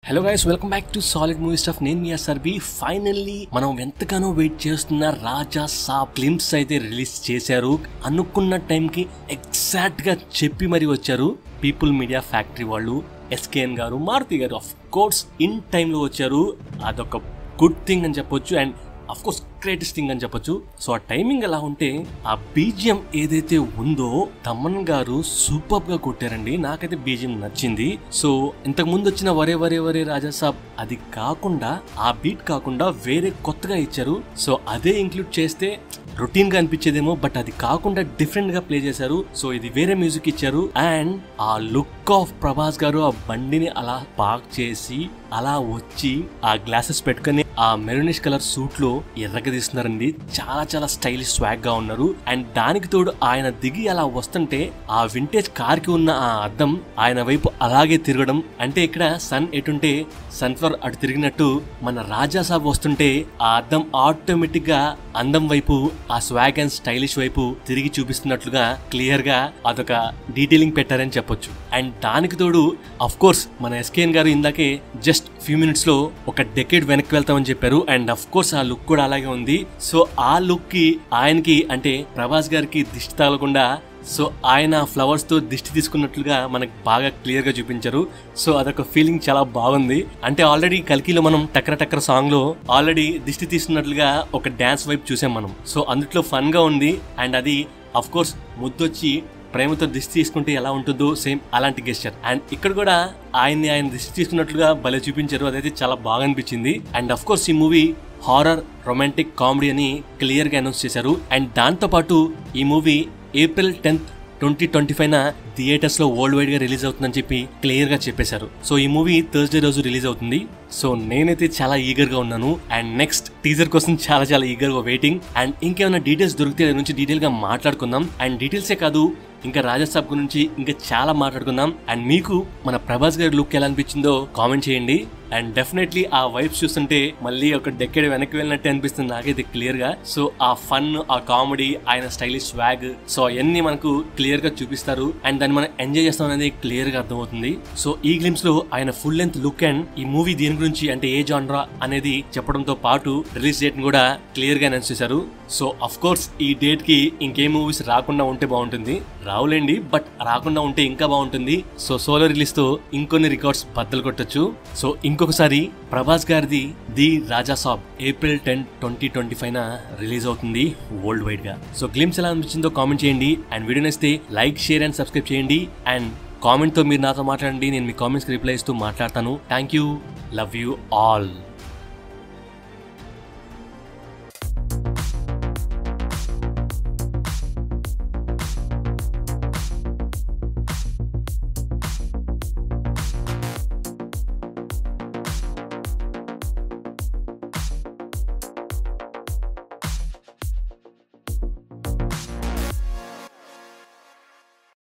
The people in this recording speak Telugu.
hello guys welcome back to solid movie stuff నేను మీ సర్బి ఫైనల్లీ మనం ఎంతగానో వెయిట్ చేస్తున్న రాజా సాబ్ క్లిమ్స్ అయితే రిలీజ్ చేశారు అనుకున్న టైంకి ఎగ్జాక్ట్ గా చెప్పి మరి వచ్చారు పీపుల్ మీడియా ఫ్యాక్టరీ వాళ్ళు ఎస్కేఎన్ గారు మారుతి గారు ఆఫ్ కోర్స్ ఇన్ టైంలో వచ్చారు అదొక గుడ్ థింగ్ అని చెప్పొచ్చు and of course greatest thing అని చెప్పొచ్చు సో ఆ టైమింగ్ ఎలా ఉంటే ఆ బీజియం ఏదైతే ఉందో తమన్ గారు సూపర్ గా కొట్టారండి నాకైతే బీజియం నచ్చింది సో ఇంతకు ముందు వచ్చిన వరే వరే వరే రాజా సాబ్ అది కాకుండా ఆ బీట్ కాకుండా వేరే కొత్తగా ఇచ్చారు సో అదే ఇంక్లూడ్ చేస్తే రొటీన్ గా అనిపించేదేమో బట్ అది కాకుండా డిఫరెంట్ గా ప్లే చేశారు సో ఇది వేరే మ్యూజిక్ ఇచ్చారు అండ్ ఆ లుక్ ఆఫ్ ప్రభాస్ గారు ఆ బండిని అలా పార్క్ చేసి అలా వచ్చి ఆ గ్లాసెస్ పెట్టుకుని ఆ మెరూనిష్ కలర్ సూట్ లో ఎర్రగా తీస్తున్నారండి చాలా చాలా స్టైలిష్ స్వాగ్ గా ఉన్నారు అండ్ దానికి తోడు ఆయన దిగి అలా వస్తుంటే ఆ వింటేజ్ కార్ కి ఉన్న ఆ అద్దం ఆయన వైపు అలాగే తిరగడం అంటే ఇక్కడ సన్ ఎటుంటే సన్ఫ్లవర్ అటు తిరిగినట్టు మన రాజా సాబ్ వస్తుంటే ఆ అద్దం ఆటోమేటిక్ గా అందం వైపు ఆ స్వాగ్ అండ్ స్టైలిష్ వైపు తిరిగి చూపిస్తున్నట్లుగా క్లియర్ గా అదొక డీటెయిలింగ్ పెట్టారని చెప్పొచ్చు అండ్ దానికి తోడు అఫ్ కోర్స్ మన ఎస్కేఎన్ గారు ఇందాకే జస్ట్ ఫ్యూ మినిట్స్ లో ఒక డెకేడ్ వెనక్కి వెళ్తామని చెప్పారు అండ్ అఫ్ కోర్స్ ఆ లుక్ కూడా అలాగే ఉంది సో ఆ లుక్ కి ఆయనకి అంటే ప్రభాస్ గారికి దిష్టి తగలకుండా సో ఆయన ఫ్లవర్స్ తో దిష్టి తీసుకున్నట్లుగా మనకు బాగా క్లియర్ గా చూపించారు సో అదొక ఫీలింగ్ చాలా బాగుంది అంటే ఆల్రెడీ కల్కిలో మనం టక్కర టక్కర సాంగ్ లో ఆల్రెడీ దిష్టి తీసుకున్నట్లుగా ఒక డాన్స్ వైపు చూసాం మనం సో అందుట్లో ఫన్ గా ఉంది అండ్ అది అఫ్ కోర్స్ ముద్దొచ్చి ప్రేమతో దిష్టి తీసుకుంటే ఎలా ఉంటుందో సేమ్ అలాంటి గెస్చర్ అండ్ ఇక్కడ కూడా ఆయన్ని ఆయన దిష్టి తీసుకున్నట్లుగా భలే చూపించారు అదైతే చాలా బాగా అనిపించింది అండ్ అఫ్ కోర్స్ ఈ మూవీ హారర్ రొమాంటిక్ కామెడీ అని క్లియర్ గా అనౌన్స్ చేశారు అండ్ దాంతో పాటు ఈ movie April tenth twenty twenty five theatres లో వరల్డ్ వైడ్ గా రిలీజ్ అవుతుందని చెప్పి క్లియర్ గా చెప్పేశారు సో ఈ మూవీ థర్స్డే రోజు రిలీజ్ అవుతుంది సో నేనైతే చాలా ఈగర్ గా ఉన్నాను అండ్ నెక్స్ట్ టీజర్ కోసం చాలా చాలా ఈగర్ గా వెయిటింగ్ అండ్ ఇంకేమైనా డీటెయిల్స్ దొరికితే దాని నుంచి డీటెయిల్ గా మాట్లాడుకుందాం అండ్ డీటెయిల్సే కాదు ఇంకా రాజాసాబ్ గురించి ఇంకా చాలా మాట్లాడుకుందాం అండ్ మీకు మన ప్రభాస్ గారి లుక్ ఎలా అనిపించిందో కామెంట్ చేయండి అండ్ డెఫినెట్లీ ఆ వైబ్స్ చూస్తుంటే మళ్ళీ ఒక డెకెడ్ వెనక్కి వెళ్ళినట్టే అనిపిస్తుంది నాకైతే క్లియర్ గా సో ఆ ఫన్ ఆ కామెడీ ఆయన స్టైలిష్ స్వాగ్ సో అవన్నీ మనకు క్లియర్ గా చూపిస్తారు అండ్ దాన్ని మనం ఎంజాయ్ చేస్తాం అనేది క్లియర్ గా అర్థమవుతుంది సో ఈ గ్లిమ్స్ లో ఆయన ఫుల్ లెంత్ లుక్ అండ్ ఈ మూవీ దీని గురించి అంటే ఏ జాన్రా అనేది చెప్పడంతో పాటు రిలీజ్ డేట్ కూడా క్లియర్ గా అనౌన్స్ చేశారు సో అఫ్ కోర్స్ ఈ డేట్ కి ఇంకే మూవీస్ రాకుండా ఉంటే బాగుంటుంది రావులేండి బట్ రాకుండా ఉంటే ఇంకా బాగుంటుంది సో సోలో రిలీజ్ తో ఇంకొన్ని రికార్డ్స్ బద్దలు కొట్టొచ్చు సో ఇంకొకసారి ప్రభాస్ గారిది the Raja Saab April ten twenty twenty five release అవుతుంది వరల్డ్ వైడ్ గా సో గ్లిమ్స్ ఎలా అనిపించిందో కామెంట్ చేయండి అండ్ వీడియో నచ్చితే లైక్ షేర్ అండ్ సబ్స్క్రైబ్ చేయండి అండ్ కామెంట్ తో మీరు నాతో మాట్లాడండి నేను మీ కామెంట్స్ రిప్లై ఇస్తూ మాట్లాడతాను thank you love you all